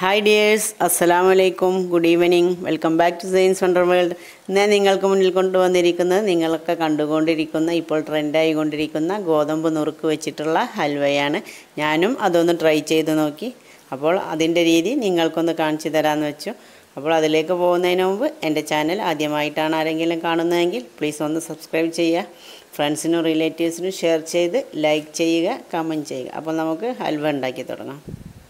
hi dears അസ്സലാമു അലൈക്കും good evening welcome back to science wonder world ഇന്ന് ഞാൻ നിങ്ങൾക്ക് മുന്നിൽ കൊണ്ടുവന്നിരിക്കുന്നത് നിങ്ങളൊക്കെ കണ്ടുകൊണ്ടിരിക്കുന്ന ഇപ്പോൾ ട്രെൻഡായി കൊണ്ടിരിക്കുന്ന ഗോതമ്പ് നുറുക്ക് വെച്ചിട്ടുള്ള ഹൽവയാണ് ഞാനും അതൊന്ന് ട്രൈ ചെയ്ത് നോക്കി അപ്പോൾ അതിൻ്റെ രീതി നിങ്ങൾക്കൊന്ന് കാണിച്ചു തരാമെന്ന് വെച്ചു അപ്പോൾ അതിലേക്ക് പോകുന്നതിന് മുമ്പ് എൻ്റെ ചാനൽ ആദ്യമായിട്ടാണ് ആരെങ്കിലും കാണുന്നതെങ്കിൽ പ്ലീസ് ഒന്ന് സബ്സ്ക്രൈബ് ചെയ്യുക ഫ്രണ്ട്സിനും റിലേറ്റീവ്സിനും ഷെയർ ചെയ്ത് ലൈക്ക് ചെയ്യുക കമൻറ്റ് ചെയ്യുക അപ്പോൾ നമുക്ക് ഹൽവ ഉണ്ടാക്കി തുടങ്ങാം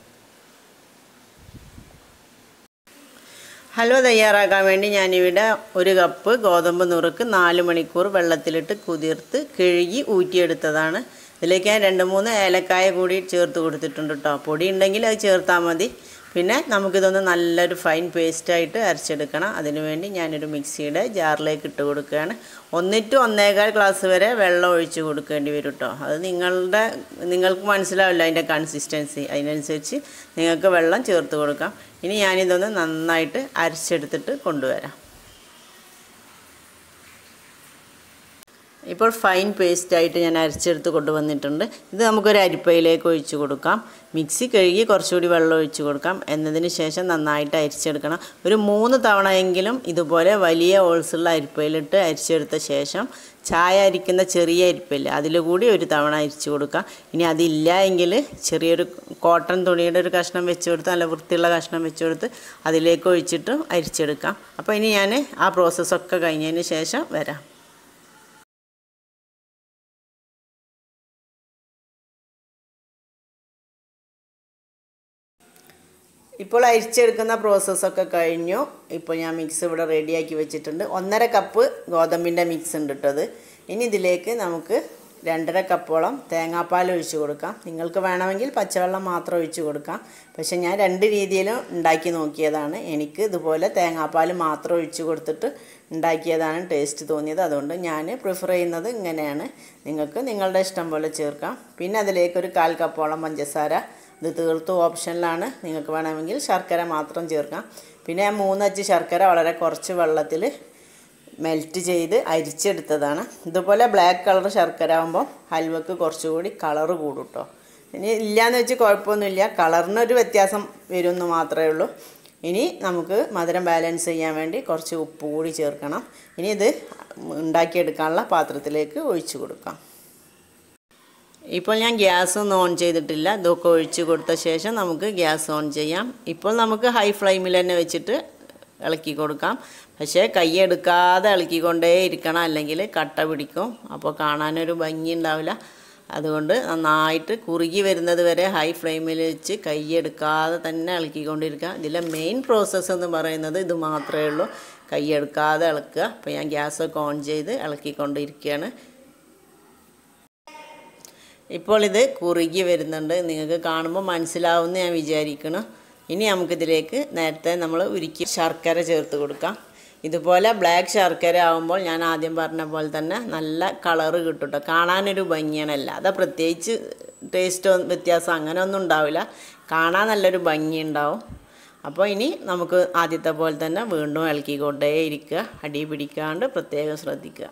ഹൽവ തയ്യാറാക്കാൻ വേണ്ടി ഞാനിവിടെ ഒരു കപ്പ് ഗോതമ്പ് നുറുക്ക് നാല് മണിക്കൂർ വെള്ളത്തിലിട്ട് കുതിർത്ത് കിഴുകി ഊറ്റിയെടുത്തതാണ് ഇതിലേക്ക് ഞാൻ രണ്ട് മൂന്ന് ഏലക്കായ കൂടി ചേർത്ത് കൊടുത്തിട്ടുണ്ട് കേട്ടോ പൊടി ഉണ്ടെങ്കിൽ അത് ചേർത്താൽ മതി പിന്നെ നമുക്കിതൊന്ന് നല്ലൊരു ഫൈൻ പേസ്റ്റായിട്ട് അരച്ചെടുക്കണം അതിനുവേണ്ടി ഞാനൊരു മിക്സിയുടെ ജാറിലേക്ക് ഇട്ട് കൊടുക്കുകയാണ് ഒന്നിട്ട് ഒന്നേകാൽ ഗ്ലാസ് വരെ വെള്ളം ഒഴിച്ച് കൊടുക്കേണ്ടി വരും കേട്ടോ അത് നിങ്ങളുടെ നിങ്ങൾക്ക് മനസ്സിലാവില്ല അതിൻ്റെ കൺസിസ്റ്റൻസി അതിനനുസരിച്ച് നിങ്ങൾക്ക് വെള്ളം ചേർത്ത് കൊടുക്കാം ഇനി ഞാനിതൊന്ന് നന്നായിട്ട് അരച്ചെടുത്തിട്ട് കൊണ്ടുവരാം ഇപ്പോൾ ഫൈൻ പേസ്റ്റായിട്ട് ഞാൻ അരച്ചെടുത്ത് കൊണ്ടുവന്നിട്ടുണ്ട് ഇത് നമുക്കൊരു അരിപ്പയിലേക്ക് ഒഴിച്ച് കൊടുക്കാം മിക്സി കഴുകി കുറച്ചുകൂടി വെള്ളം ഒഴിച്ച് കൊടുക്കാം എന്നതിന് ശേഷം നന്നായിട്ട് അരിച്ചെടുക്കണം ഒരു മൂന്ന് തവണയെങ്കിലും ഇതുപോലെ വലിയ ഓൾസുള്ള അരിപ്പയിലിട്ട് അരിച്ചെടുത്ത ശേഷം ചായ അരിക്കുന്ന ചെറിയ അരിപ്പയില്ല അതിൽ കൂടി ഒരു തവണ അരിച്ചു കൊടുക്കാം ഇനി അതില്ല എങ്കിൽ ചെറിയൊരു കോട്ടൺ തുണിയുടെ ഒരു കഷ്ണം വെച്ച് കൊടുത്ത് നല്ല വൃത്തിയുള്ള കഷ്ണം വെച്ച് കൊടുത്ത് അതിലേക്ക് ഒഴിച്ചിട്ട് അരിച്ചെടുക്കാം അപ്പോൾ ഇനി ഞാൻ ആ പ്രോസസ്സൊക്കെ കഴിഞ്ഞതിന് ശേഷം വരാം ഇപ്പോൾ അരിച്ചെടുക്കുന്ന പ്രോസസ്സൊക്കെ കഴിഞ്ഞു ഇപ്പോൾ ഞാൻ മിക്സ് ഇവിടെ റെഡിയാക്കി വെച്ചിട്ടുണ്ട് ഒന്നര കപ്പ് ഗോതമ്പിൻ്റെ മിക്സ് ഉണ്ട് ഇട്ടത് ഇനി ഇതിലേക്ക് നമുക്ക് രണ്ടര കപ്പോളം തേങ്ങാപ്പാൽ ഒഴിച്ച് കൊടുക്കാം നിങ്ങൾക്ക് വേണമെങ്കിൽ പച്ചവെള്ളം മാത്രം ഒഴിച്ച് കൊടുക്കാം പക്ഷേ ഞാൻ രണ്ട് രീതിയിലും ഉണ്ടാക്കി നോക്കിയതാണ് എനിക്ക് ഇതുപോലെ തേങ്ങാപ്പാൽ മാത്രം ഒഴിച്ച് കൊടുത്തിട്ട് ഉണ്ടാക്കിയതാണ് ടേസ്റ്റ് തോന്നിയത് അതുകൊണ്ട് ഞാൻ പ്രിഫർ ചെയ്യുന്നത് ഇങ്ങനെയാണ് നിങ്ങൾക്ക് നിങ്ങളുടെ ഇഷ്ടം പോലെ ചേർക്കാം പിന്നെ അതിലേക്ക് ഒരു കാൽ കപ്പോളം പഞ്ചസാര ഇത് തീർത്തും ഓപ്ഷനിലാണ് നിങ്ങൾക്ക് വേണമെങ്കിൽ ശർക്കര മാത്രം ചേർക്കാം പിന്നെ ഞാൻ മൂന്നച്ച് ശർക്കര വളരെ കുറച്ച് വെള്ളത്തിൽ മെൽറ്റ് ചെയ്ത് അരിച്ചെടുത്തതാണ് ഇതുപോലെ ബ്ലാക്ക് കളർ ശർക്കര ആകുമ്പോൾ ഹൽവക്ക് കുറച്ചുകൂടി കളറ് കൂടും കേട്ടോ ഇനി ഇല്ലയെന്ന് വെച്ച് കുഴപ്പമൊന്നുമില്ല കളറിനൊരു വ്യത്യാസം വരുമെന്ന് മാത്രമേ ഉള്ളൂ ഇനി നമുക്ക് മധുരം ബാലൻസ് ചെയ്യാൻ വേണ്ടി കുറച്ച് ഉപ്പ് കൂടി ചേർക്കണം ഇനി ഇത് ഉണ്ടാക്കിയെടുക്കാനുള്ള പാത്രത്തിലേക്ക് ഒഴിച്ചു കൊടുക്കാം ഇപ്പോൾ ഞാൻ ഗ്യാസ് ഒന്നും ഓൺ ചെയ്തിട്ടില്ല ഇതൊക്കെ ഒഴിച്ച് കൊടുത്ത ശേഷം നമുക്ക് ഗ്യാസ് ഓൺ ചെയ്യാം ഇപ്പോൾ നമുക്ക് ഹൈ ഫ്ലെയിമിൽ തന്നെ വെച്ചിട്ട് ഇളക്കി കൊടുക്കാം പക്ഷേ കൈയെടുക്കാതെ ഇളക്കിക്കൊണ്ടേ ഇരിക്കണം അല്ലെങ്കിൽ കട്ട പിടിക്കും അപ്പോൾ കാണാനൊരു ഭംഗി ഉണ്ടാവില്ല അതുകൊണ്ട് നന്നായിട്ട് കുറുകി വരുന്നത് വരെ ഹൈ ഫ്ലെയിമിൽ വെച്ച് കൈയെടുക്കാതെ തന്നെ ഇളക്കിക്കൊണ്ടിരിക്കുക ഇതിലെ മെയിൻ പ്രോസസ്സ് എന്ന് പറയുന്നത് ഇത് മാത്രമേ ഉള്ളൂ കൈയെടുക്കാതെ ഇളക്കുക അപ്പോൾ ഞാൻ ഗ്യാസൊക്കെ ഓൺ ചെയ്ത് ഇളക്കിക്കൊണ്ടിരിക്കുകയാണ് ഇപ്പോൾ ഇത് കുറുകി വരുന്നുണ്ട് നിങ്ങൾക്ക് കാണുമ്പോൾ മനസ്സിലാവുമെന്ന് ഞാൻ വിചാരിക്കണം ഇനി നമുക്കിതിലേക്ക് നേരത്തെ നമ്മൾ ഉരുക്കി ശർക്കര ചേർത്ത് കൊടുക്കാം ഇതുപോലെ ബ്ലാക്ക് ശർക്കര ആകുമ്പോൾ ഞാൻ ആദ്യം പറഞ്ഞ പോലെ തന്നെ നല്ല കളറ് കിട്ടും കേട്ടോ കാണാനൊരു ഭംഗിയാണ് അല്ലാതെ പ്രത്യേകിച്ച് ടേസ്റ്റോ വ്യത്യാസം അങ്ങനെ ഒന്നും ഉണ്ടാവില്ല കാണാൻ നല്ലൊരു ഭംഗി ഉണ്ടാവും അപ്പോൾ ഇനി നമുക്ക് ആദ്യത്തെ പോലെ തന്നെ വീണ്ടും ഇളക്കിക്കൊണ്ടേ ഇരിക്കുക അടി പിടിക്കാണ്ട് പ്രത്യേകം ശ്രദ്ധിക്കുക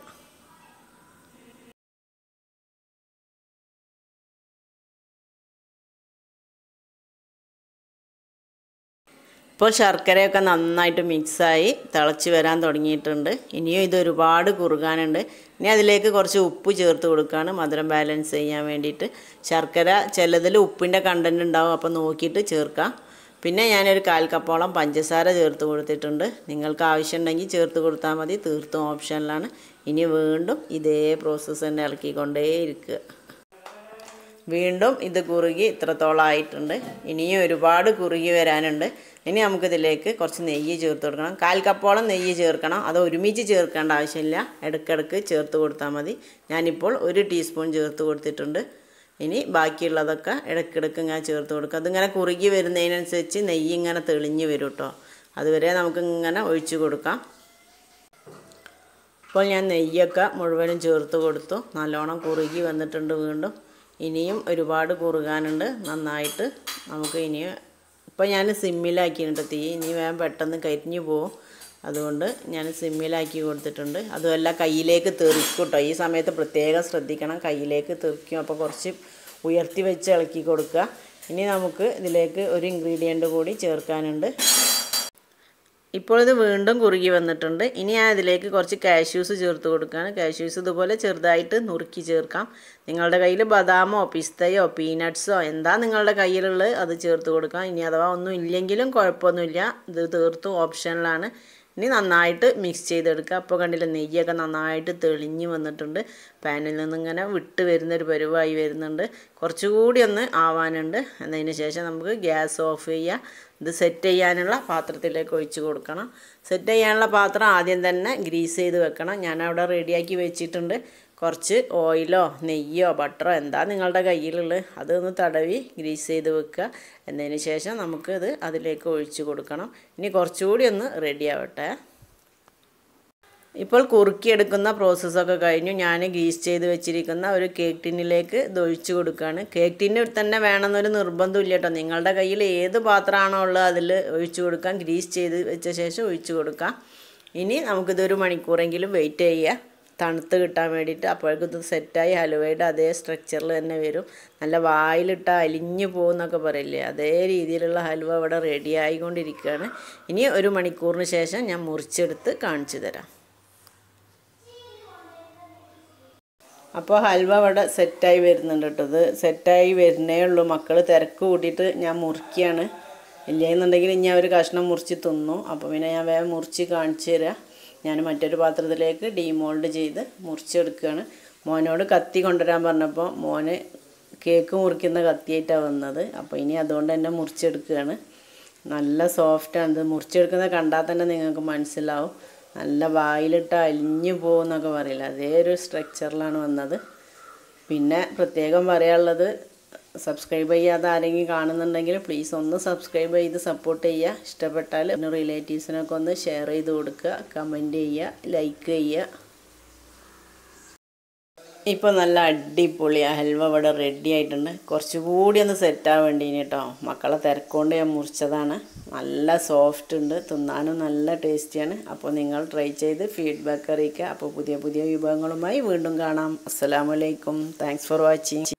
ഇപ്പോൾ ശർക്കരയൊക്കെ നന്നായിട്ട് മിക്സായി തിളച്ച് വരാൻ തുടങ്ങിയിട്ടുണ്ട് ഇനിയും ഇത് ഒരുപാട് കുറുകാനുണ്ട് ഇനി അതിലേക്ക് കുറച്ച് ഉപ്പ് ചേർത്ത് കൊടുക്കുകയാണ് മധുരം ബാലൻസ് ചെയ്യാൻ വേണ്ടിയിട്ട് ശർക്കര ചിലതിൽ ഉപ്പിൻ്റെ കണ്ടൻറ് ഉണ്ടാവും അപ്പോൾ നോക്കിയിട്ട് ചേർക്കാം പിന്നെ ഞാനൊരു കാൽ കപ്പോളം പഞ്ചസാര ചേർത്ത് കൊടുത്തിട്ടുണ്ട് നിങ്ങൾക്ക് ആവശ്യമുണ്ടെങ്കിൽ ചേർത്ത് കൊടുത്താൽ മതി തീർത്തും ഓപ്ഷനിലാണ് ഇനി വീണ്ടും ഇതേ പ്രോസസ്സ് തന്നെ ഇളക്കിക്കൊണ്ടേ ഇരിക്കുക വീണ്ടും ഇത് കുറുകി ഇത്രത്തോളം ആയിട്ടുണ്ട് ഇനിയും ഒരുപാട് കുറുകി വരാനുണ്ട് ഇനി നമുക്കിതിലേക്ക് കുറച്ച് നെയ്യ് ചേർത്ത് കൊടുക്കണം കാൽ കപ്പോളം നെയ്യ് ചേർക്കണം അത് ഒരുമിച്ച് ചേർക്കേണ്ട ആവശ്യമില്ല ഇടയ്ക്കിടയ്ക്ക് ചേർത്ത് കൊടുത്താൽ മതി ഞാനിപ്പോൾ ഒരു ടീസ്പൂൺ ചേർത്ത് കൊടുത്തിട്ടുണ്ട് ഇനി ബാക്കിയുള്ളതൊക്കെ ഇടയ്ക്കിടയ്ക്ക് ഇങ്ങനെ ചേർത്ത് കൊടുക്കുക അതിങ്ങനെ കുറുകി വരുന്നതിനനുസരിച്ച് നെയ്യ് ഇങ്ങനെ തെളിഞ്ഞ് വരും കേട്ടോ അതുവരെ നമുക്ക് ഇങ്ങനെ ഒഴിച്ച് കൊടുക്കാം ഇപ്പോൾ ഞാൻ നെയ്യൊക്കെ മുഴുവനും ചേർത്ത് കൊടുത്തു നല്ലോണം കുറുകി വന്നിട്ടുണ്ട് വീണ്ടും ഇനിയും ഒരുപാട് കുറുകാനുണ്ട് നന്നായിട്ട് നമുക്ക് ഇനിയും ഇപ്പോൾ ഞാൻ സിമ്മിലാക്കിയിട്ടുണ്ട് തീ ഇനി വേഗം പെട്ടെന്ന് കരിഞ്ഞു പോവും അതുകൊണ്ട് ഞാൻ സിമ്മിലാക്കി കൊടുത്തിട്ടുണ്ട് അതുമല്ല കയ്യിലേക്ക് തെറിക്കും കേട്ടോ ഈ സമയത്ത് പ്രത്യേകം ശ്രദ്ധിക്കണം കയ്യിലേക്ക് തെറിക്കും അപ്പോൾ കുറച്ച് ഉയർത്തി വെച്ച് ഇളക്കി കൊടുക്കുക ഇനി നമുക്ക് ഇതിലേക്ക് ഒരു ഇൻഗ്രീഡിയൻറ്റ് കൂടി ചേർക്കാനുണ്ട് ഇപ്പോൾ ഇത് വീണ്ടും കുറുകി വന്നിട്ടുണ്ട് ഇനി ഞാൻ ഇതിലേക്ക് കുറച്ച് കാഷ്യൂസ് ചേർത്ത് കൊടുക്കുകയാണ് കാഷ്യൂസ് ഇതുപോലെ ചെറുതായിട്ട് നുറുക്കി ചേർക്കാം നിങ്ങളുടെ കയ്യിൽ ബദാമോ പിസ്തയോ പീനട്ട്സോ എന്താ നിങ്ങളുടെ കയ്യിലുള്ളത് അത് ചേർത്ത് കൊടുക്കാം ഇനി അഥവാ ഒന്നും ഇല്ലെങ്കിലും കുഴപ്പമൊന്നുമില്ല ഇത് തീർത്തും ഓപ്ഷനിലാണ് ഇനി നന്നായിട്ട് മിക്സ് ചെയ്തെടുക്കുക അപ്പോൾ കണ്ടില്ല നെയ്യൊക്കെ നന്നായിട്ട് തെളിഞ്ഞ് വന്നിട്ടുണ്ട് പാനിൽ നിന്ന് ഇങ്ങനെ വിട്ട് വരുന്നൊരു പരുവായി വരുന്നുണ്ട് കുറച്ചുകൂടി ഒന്ന് ആവാനുണ്ട് എന്നതിന് ശേഷം നമുക്ക് ഗ്യാസ് ഓഫ് ചെയ്യുക ഇത് സെറ്റ് ചെയ്യാനുള്ള പാത്രത്തിലേക്ക് ഒഴിച്ച് കൊടുക്കണം സെറ്റ് ചെയ്യാനുള്ള പാത്രം ആദ്യം തന്നെ ഗ്രീസ് ചെയ്ത് വെക്കണം ഞാൻ അവിടെ റെഡിയാക്കി വെച്ചിട്ടുണ്ട് കുറച്ച് ഓയിലോ നെയ്യോ ബട്ടറോ എന്താ നിങ്ങളുടെ കയ്യിലുള്ളത് അതൊന്ന് തടവി ഗ്രീസ് ചെയ്ത് വെക്കുക എന്നതിന് ശേഷം നമുക്കിത് അതിലേക്ക് ഒഴിച്ച് കൊടുക്കണം ഇനി കുറച്ചുകൂടി ഒന്ന് റെഡി ആവട്ടെ ഇപ്പോൾ കുറുക്കിയെടുക്കുന്ന പ്രോസസ്സൊക്കെ കഴിഞ്ഞു ഞാൻ ഗ്രീസ് ചെയ്ത് വെച്ചിരിക്കുന്ന ഒരു കേക്ക് ടിന്നിലേക്ക് ഇത് ഒഴിച്ചു കൊടുക്കുകയാണ് കേക്ക് ടിന്ന് തന്നെ വേണമെന്നൊരു നിർബന്ധമില്ല കേട്ടോ നിങ്ങളുടെ കയ്യിൽ ഏത് പാത്രമാണോ ഉള്ളത് അതിൽ ഒഴിച്ചു കൊടുക്കാം ഗ്രീസ് ചെയ്ത് വെച്ച ശേഷം ഒഴിച്ചു കൊടുക്കാം ഇനി നമുക്കിതൊരു മണിക്കൂറെങ്കിലും വെയിറ്റ് ചെയ്യുക തണുത്ത് കിട്ടാൻ വേണ്ടിയിട്ട് അപ്പോഴേക്കും ഇത് സെറ്റായി ഹലുവയുടെ അതേ സ്ട്രക്ചറിൽ തന്നെ വരും നല്ല വായിലിട്ട് അലിഞ്ഞു പോകുന്നൊക്കെ പറയില്ലേ അതേ രീതിയിലുള്ള ഹലുവ ഇവിടെ റെഡി ആയിക്കൊണ്ടിരിക്കുകയാണ് ഇനി ഒരു മണിക്കൂറിന് ശേഷം ഞാൻ മുറിച്ചെടുത്ത് കാണിച്ചു തരാം അപ്പോൾ ഹൽവ അവിടെ സെറ്റായി വരുന്നുണ്ട് കേട്ടോ ഇത് സെറ്റായി വരുന്നേ ഉള്ളൂ മക്കൾ തിരക്ക് കൂട്ടിയിട്ട് ഞാൻ മുറിക്കുകയാണ് ഇല്ലെന്നുണ്ടെങ്കിൽ ഇനി അവർ കഷ്ണം മുറിച്ച് തിന്നു അപ്പോൾ പിന്നെ ഞാൻ വേഗം മുറിച്ച് കാണിച്ചു തരാം ഞാൻ മറ്റൊരു പാത്രത്തിലേക്ക് ഡീമോൾഡ് ചെയ്ത് മുറിച്ചെടുക്കുകയാണ് മോനോട് കത്തി കൊണ്ടുവരാൻ പറഞ്ഞപ്പോൾ മോന് കേക്ക് മുറിക്കുന്ന കത്തിയായിട്ടാണ് വന്നത് അപ്പോൾ ഇനി അതുകൊണ്ട് തന്നെ മുറിച്ചെടുക്കുകയാണ് നല്ല സോഫ്റ്റാണ് ഇത് മുറിച്ചെടുക്കുന്നത് കണ്ടാൽ തന്നെ നിങ്ങൾക്ക് മനസ്സിലാവും നല്ല വായിലിട്ട് അലിഞ്ഞു പോകുന്നൊക്കെ പറയില്ല അതേ ഒരു സ്ട്രക്ചറിലാണ് വന്നത് പിന്നെ പ്രത്യേകം പറയാനുള്ളത് സബ്സ്ക്രൈബ് ചെയ്യാതെ ആരെങ്കിലും കാണുന്നുണ്ടെങ്കിൽ പ്ലീസ് ഒന്ന് സബ്സ്ക്രൈബ് ചെയ്ത് സപ്പോർട്ട് ചെയ്യുക ഇഷ്ടപ്പെട്ടാൽ പിന്നെ റിലേറ്റീവ്സിനൊക്കെ ഒന്ന് ഷെയർ ചെയ്ത് കൊടുക്കുക കമൻറ്റ് ചെയ്യുക ലൈക്ക് ചെയ്യുക ഇപ്പോൾ നല്ല അടിപൊളി ഹൽവ ഇവിടെ റെഡി ആയിട്ടുണ്ട് കുറച്ചുകൂടി ഒന്ന് സെറ്റാൻ വേണ്ടി കേട്ടോ മക്കളെ തിരക്കൊണ്ട് ഞാൻ മുറിച്ചതാണ് നല്ല സോഫ്റ്റ് ഉണ്ട് തിന്നാനും നല്ല ടേസ്റ്റിയാണ് അപ്പോൾ നിങ്ങൾ ട്രൈ ചെയ്ത് ഫീഡ്ബാക്ക് അറിയിക്കുക അപ്പോൾ പുതിയ പുതിയ വിഭവങ്ങളുമായി വീണ്ടും കാണാം അസ്സലാമലൈക്കും താങ്ക്സ് ഫോർ വാച്ചിങ്